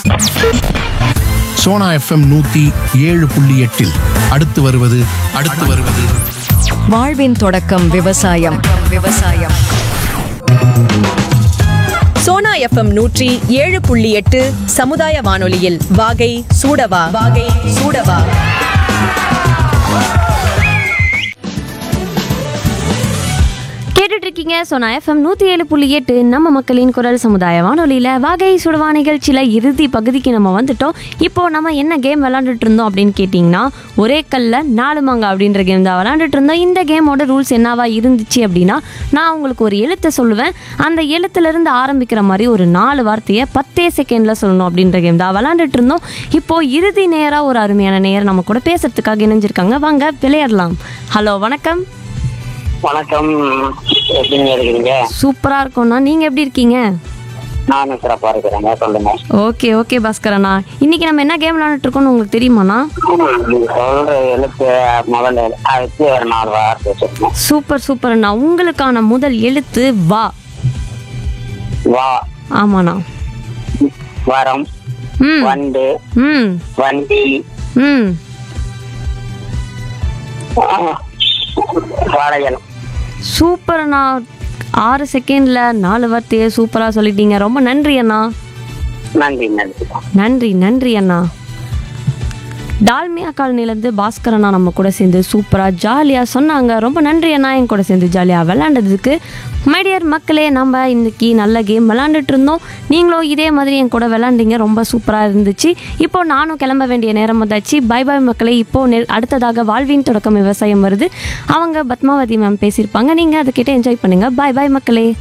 Sona FM நூத்தி ஏழு புள்ளி எட்டில் அடுத்து வருவது அடுத்து வருவது வாழ்வின் தொடக்கம் விவசாயம் விவசாயம் சோனா எஃப்எம் நூற்றி ஏழு புள்ளி எட்டு சமுதாய வானொலியில் வாகை சூடவா வாகை சூடவா கேட்டுட்டு இருக்கீங்க சோனா எஃப்எம் நூற்றி ஏழு புள்ளி எட்டு நம்ம மக்களின் குரல் சமுதாய வானொலியில் வாகை சுடுவா நிகழ்ச்சியில் இறுதி பகுதிக்கு நம்ம வந்துட்டோம் இப்போ நம்ம என்ன கேம் விளாண்டுட்டு இருந்தோம் அப்படின்னு கேட்டிங்கன்னா ஒரே கல்ல நாலு மாங்க அப்படின்ற கேம் தான் விளாண்டுட்டு இருந்தோம் இந்த கேமோட ரூல்ஸ் என்னவா இருந்துச்சு அப்படின்னா நான் உங்களுக்கு ஒரு எழுத்தை சொல்லுவேன் அந்த எழுத்துலேருந்து ஆரம்பிக்கிற மாதிரி ஒரு நாலு வார்த்தையை பத்தே செகண்டில் சொல்லணும் அப்படின்ற கேம் தான் விளாண்டுட்டு இருந்தோம் இப்போ இறுதி நேராக ஒரு அருமையான நேரம் நம்ம கூட பேசுறதுக்காக இணைஞ்சிருக்காங்க வாங்க விளையாடலாம் ஹலோ வணக்கம் வணக்கம் எப்படிங்க இருக்கிறீங்க சூப்பரா இருக்கோம்ண்ணா நீங்க எப்படி இருக்கீங்க நானும் சிறப்பா இருக்கிறேங்க சொல்லுங்க ஓகே ஓகே பாஸ்கரண்ணா இன்னைக்கு நம்ம என்ன கேம் விளையாண்டுட்டு இருக்கோம்னு உங்களுக்கு தெரியுமாண்ணா நீங்க சொல்ற எழுத்து முதல்ல எழு- அதை வச்சு ஒரு நாலு வார்த்தை வச்சிருக்கோம் சூப்பர் சூப்பர் அண்ணா உங்களுக்கான முதல் எழுத்து வா வா ஆமாண்ணா வரம் ம் வண்டு ம் வண்டி ம் ஆ, வளையல் சூப்பர் அண்ணா ஆறு செகண்ட்ல நாலு வார்த்தையை சூப்பரா சொல்லிட்டீங்க ரொம்ப நன்றி அண்ணா நன்றி நன்றி நன்றி நன்றி அண்ணா டால்மியா காலனிலேருந்து பாஸ்கர் அண்ணா நம்ம கூட சேர்ந்து சூப்பராக ஜாலியாக சொன்னாங்க ரொம்ப நன்றி அண்ணா என் கூட சேர்ந்து ஜாலியாக விளாண்டதுக்கு மைடியர் மக்களே நம்ம இன்னைக்கு நல்ல கேம் விளாண்டுட்டு இருந்தோம் நீங்களும் இதே மாதிரி என் கூட விளாண்டீங்க ரொம்ப சூப்பராக இருந்துச்சு இப்போ நானும் கிளம்ப வேண்டிய நேரம் வந்தாச்சு பை பை மக்களே இப்போ நெ- அடுத்ததாக வாழ்வின் தொடக்கம் விவசாயம் வருது அவங்க பத்மாவதி மேம் பேசியிருப்பாங்க நீங்கள் அதை கிட்ட என்ஜாய் பண்ணுங்கள் பை பை மக்களே